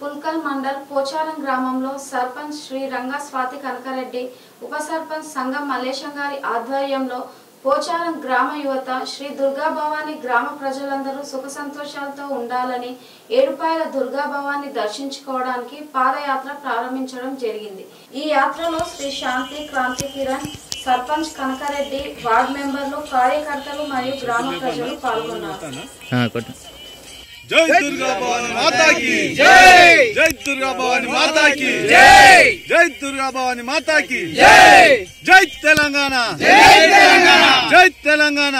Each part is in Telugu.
పుల్కల్ మండల్ పోచారం గ్రామంలో సర్పంచ్ శ్రీ రంగా స్వాతి కనకరెడ్డి ఉప సర్పంచ్ సంగం మల్లేశం గారి ఆధ్వర్యంలో పోచారం గ్రామ యువత శ్రీ దుర్గా భవాని గ్రామ ప్రజలందరూ సుఖ సంతోషాలతో ఉండాలని ఏడుపాయల దుర్గా భవాని దర్శించుకోవడానికి పాదయాత్ర ప్రారంభించడం జరిగింది ఈ యాత్రలో శ్రీ శాంతి క్రాంతి కిరణ్ సర్పంచ్ కనకారెడ్డి వార్డు మెంబర్లు కార్యకర్తలు మరియు గ్రామ ప్రజలు పాల్గొన్నారు కొట్టు జై దుర్గా భవాని మాతాకి జై జై దుర్గా భవాని మాతాకి జై జై దుర్గా భవాని మాతాకి జై జై తెలంగాణ జై తెలంగాణ జై తెలంగాణ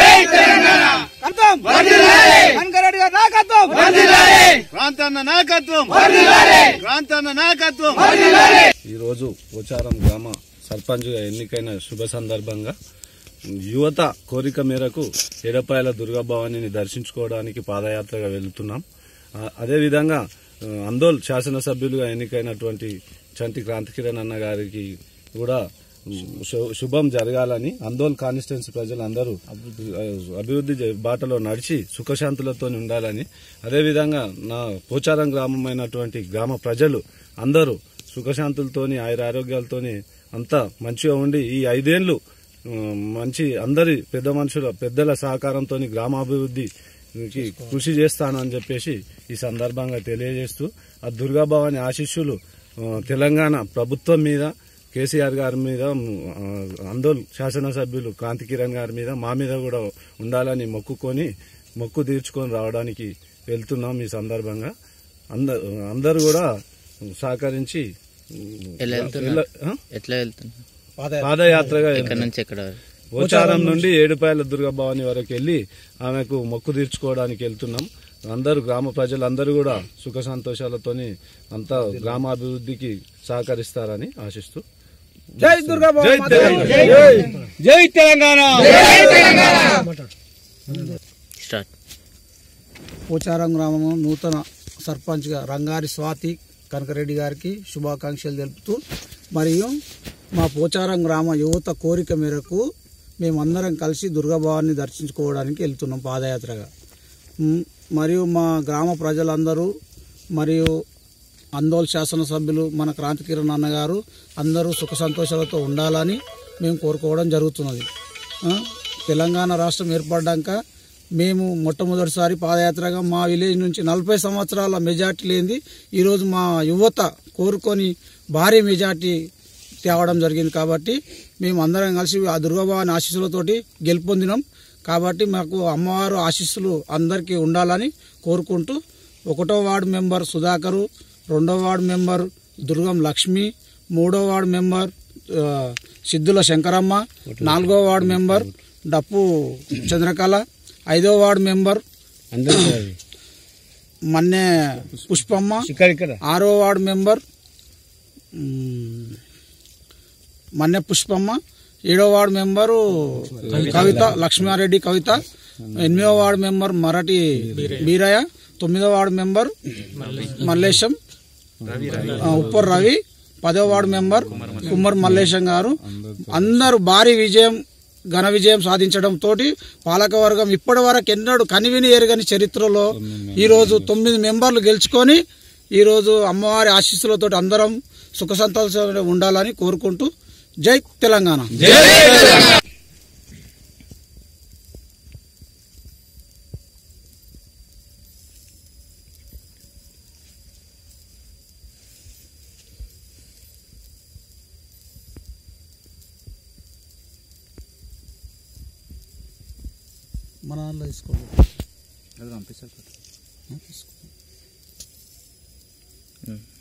ప్రాంతన్న నాయకత్వం ప్రాంతన్న నాయకత్వం ఈరోజు పోచారం గ్రామ సర్పంచ్గా ఎన్నికైన శుభ సందర్భంగా యువత కోరిక మేరకు ఎడపాయల దుర్గాభవానిని దర్శించుకోవడానికి పాదయాత్రగా వెళ్తున్నాం ఆ, అదేవిధంగా ఆ, అందోల్ శాసనసభ్యులుగా ఎన్నికైనటువంటి చంటి క్రాంతికిరణ్ అన్న గారికి కూడా శు- శుభం జరగాలని అందోల్ కాన్స్టిట్యున్సీ ప్రజలందరూ ఆ, అభివృద్ధి జ- బాటలో నడిచి సుఖశాంతులతో ఉండాలని అదేవిధంగా నా పోచారం గ్రామమైనటువంటి గ్రామ ప్రజలు అందరూ సుఖశాంతులతోని ఆయురారోగ్యాలతోని అంతా మంచిగా ఉండి ఈ ఐదేళ్లు ఆ, మంచి అందరి పెద్ద మనుషుల పెద్దల సహకారంతో గ్రామాభివృద్ధికి కృషి చేస్తానని చెప్పేసి ఈ సందర్భంగా తెలియజేస్తూ ఆ దుర్గాభవాని ఆశీస్సులు ఆ, తెలంగాణ ప్రభుత్వం మీద కేసీఆర్ గారి మీద ఆ, అందోల్ శాసనసభ్యులు కాంతి కిరణ్ గారి మీద మా మీద కూడా ఉండాలని మొక్కుకొని మొక్కు తీర్చుకొని రావడానికి వెళ్తున్నాం ఈ సందర్భంగా అందరు అందరూ కూడా సహకరించి ఎలా వెళ్తున్నారు వెళ్ళ- ఆ? ఎట్లా వెళ్తున్నా పాదయాత్రగా ఇక్కడ నుంచి ఎక్కడ వరకు? పోచారం నుండి ఏడుపాయల దుర్గభవాని వరకు వెళ్లి ఆమెకు మొక్కు తీర్చుకోవడానికి వెళ్తున్నాం అందరూ గ్రామ ప్రజలందరూ కూడా సుఖ సంతోషాలతోని అంతా గ్రామాభివృద్ధికి సహకరిస్తారని ఆశిస్తూ జై దుర్గా జై తెలంగాణ జై తెలంగాణ స్టార్ట్ పోచారం గ్రామము నూతన సర్పంచ్గా రంగారి స్వాతి కనకరెడ్డి గారికి శుభాకాంక్షలు తెలుపుతూ మరియు మా పోచారం గ్రామ యువత కోరిక మేరకు మేమందరం కలిసి దుర్గాభవాన్ని దర్శించుకోవడానికి వెళ్తున్నాం పాదయాత్రగా మ్, మరియు మా గ్రామ ప్రజలందరూ మరియు అందోల్ శాసనసభ్యులు మన క్రాంతి కిరణ్ అన్నగారు అందరూ సుఖ సంతోషాలతో ఉండాలని మేము కోరుకోవడం జరుగుతున్నది ఆ, తెలంగాణ రాష్ట్రం ఏర్పడ్డాక మేము మొట్టమొదటిసారి పాదయాత్రగా మా విలేజ్ నుంచి నలభై సంవత్సరాల మెజార్టీ లేనిది ఈరోజు మా యువత కోరుకొని భారీ మెజార్టీ తేవడం జరిగింది కాబట్టి మేము అందరం కలిసి ఆ దుర్గాభవాని ఆశీస్సులతోటి గెలుపొందినాం కాబట్టి మాకు అమ్మవారు ఆశీస్సులు అందరికీ ఉండాలని కోరుకుంటూ ఒకటో వార్డు మెంబర్ సుధాకరు రెండో వార్డు మెంబర్ దుర్గం లక్ష్మి మూడో వార్డు మెంబర్ ఆ, సిద్ధుల శంకరమ్మ నాలుగో వార్డు మెంబర్ డప్పు చంద్రకళ ఐదో వార్డు మెంబర్ మన్నే పుష్పమ్మ ఆరో వార్డు మెంబర్ మ్, మన్నె పుష్పమ్మ ఏడో వార్డు మెంబరు కవిత లక్ష్మారెడ్డి కవిత ఎనిమిదో వార్డు మెంబర్ మరటి బీరయ్య తొమ్మిదో వార్డు మెంబర్ మల్లేశం ఆ, ఉప్పర్ రవి పదో వార్డు మెంబర్ కుమ్మర్ మల్లేశం గారు అందరూ భారీ విజయం ఘన విజయం సాధించడం తోటి పాలకవర్గం ఇప్పటి వరకు ఎన్నడూ కనివిని ఎరగని చరిత్రలో ఈరోజు తొమ్మిది మెంబర్లు గెలుచుకొని ఈరోజు అమ్మవారి ఆశీస్సులతో అందరం సుఖ సంతోషాలు ఉండాలని కోరుకుంటూ జై తెలంగాణ మన దాంట్లో తీసుకోండి ఉమ్.